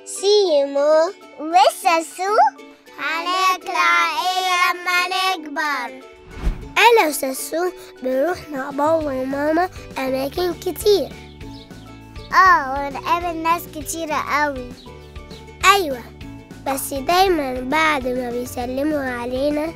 سيمو وساسو هنطلع ايه لما نكبر أنا وساسو بنروح مع بابا وماما أماكن كتير اه ونقابل ناس كتيرة قوي أيوة بس دايما بعد ما بيسلموا علينا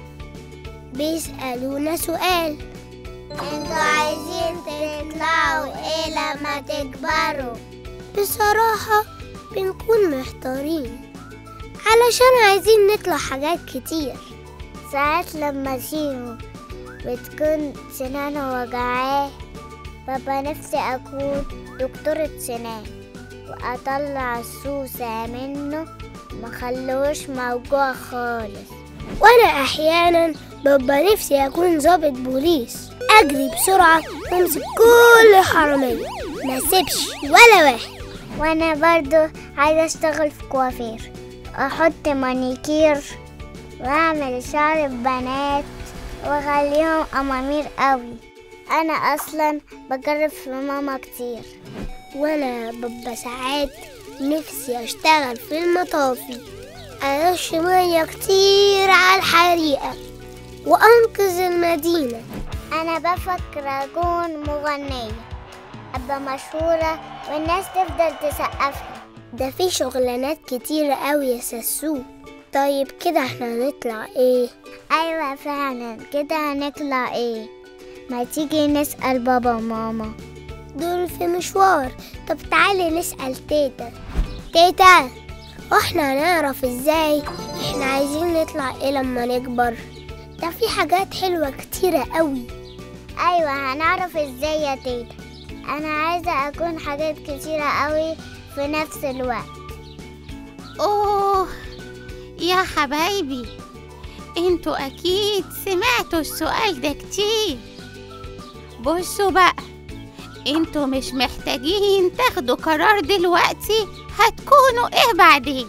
بيسألونا سؤال انتوا عايزين تطلعوا ايه لما تكبروا بصراحة بنكون محتارين علشان عايزين نطلع حاجات كتير ساعات لما سيمو بتكون سنانه وجعاه بابا نفسي أكون دكتورة سنان وأطلع السوسة منه مخلوش موجوع خالص وأنا أحيانا ببقى نفسي أكون ضابط بوليس أجري بسرعة وأمسك كل حرامية ما سيبش ولا واحد وأنا برضو عايزة أشتغل في كوافير أحط مانيكير وأعمل شعر بنات وأخليهم أمامير قوي أنا أصلا بجرب في ماما كتير وأنا ببقى ساعات نفسي أشتغل في المطافي أرش مية كتير على الحريقة وأنقذ المدينة أنا بفكر أكون مغنية أبقى مشهورة والناس تفضل تسقفلي ده في شغلانات كتيرة أوي يا ساسو طيب كده احنا هنطلع ايه؟ أيوة فعلا كده هنطلع ايه؟ ما تيجي نسأل بابا وماما دول في مشوار طب تعالي نسأل تيتا تيتا واحنا هنعرف ازاي احنا عايزين نطلع ايه لما نكبر ده في حاجات حلوة كتيرة قوي ايوه هنعرف ازاي يا تيتا انا عايزة اكون حاجات كتيرة قوي في نفس الوقت أوه يا حبايبي انتوا أكيد سمعتوا السؤال ده كتير بصوا بقى انتوا مش محتاجين تاخدوا قرار دلوقتي هتكونوا ايه بعدين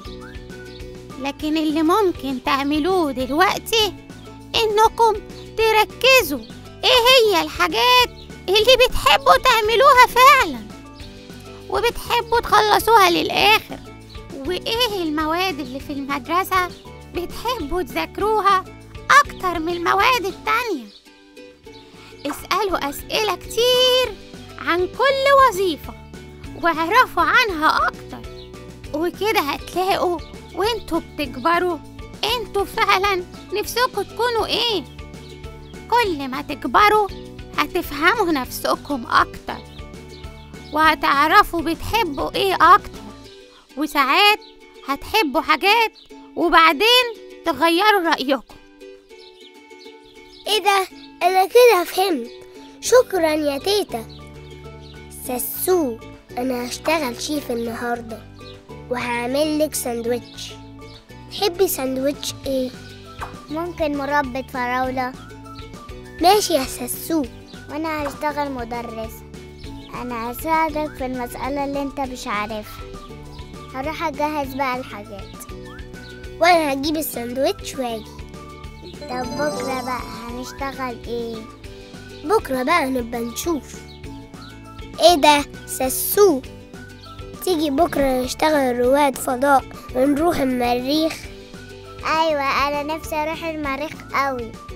لكن اللي ممكن تعملوه دلوقتي انكم تركزوا ايه هي الحاجات اللي بتحبوا تعملوها فعلا وبتحبوا تخلصوها للآخر وإيه المواد اللي في المدرسة بتحبوا تذاكروها أكتر من المواد التانية اسألوا أسئلة كتير عن كل وظيفة واعرفوا عنها أكتر وكده هتلاقوا وانتوا بتكبروا انتوا فعلا نفسكم تكونوا ايه كل ما تكبروا هتفهموا نفسكم أكتر وهتعرفوا بتحبوا ايه أكتر وساعات هتحبوا حاجات وبعدين تغيروا رأيكم ايه ده انا كده فهمت شكرا يا تيتا ساسو انا هشتغل شيف النهارده وهعمل لك ساندوتش تحبي ساندوتش ايه ممكن مربى فراولة ماشي يا ساسو وانا هشتغل مدرسة انا هساعدك في المسألة اللي انت مش عارفها هروح اجهز بقى الحاجات وانا هجيب الساندوتش واجي طب بكرة بقى هنشتغل ايه بكرة بقى نبقى نشوف ايه ده ساسو تيجي بكرة نشتغل رواد فضاء ونروح المريخ ايوه انا نفسي اروح المريخ قوي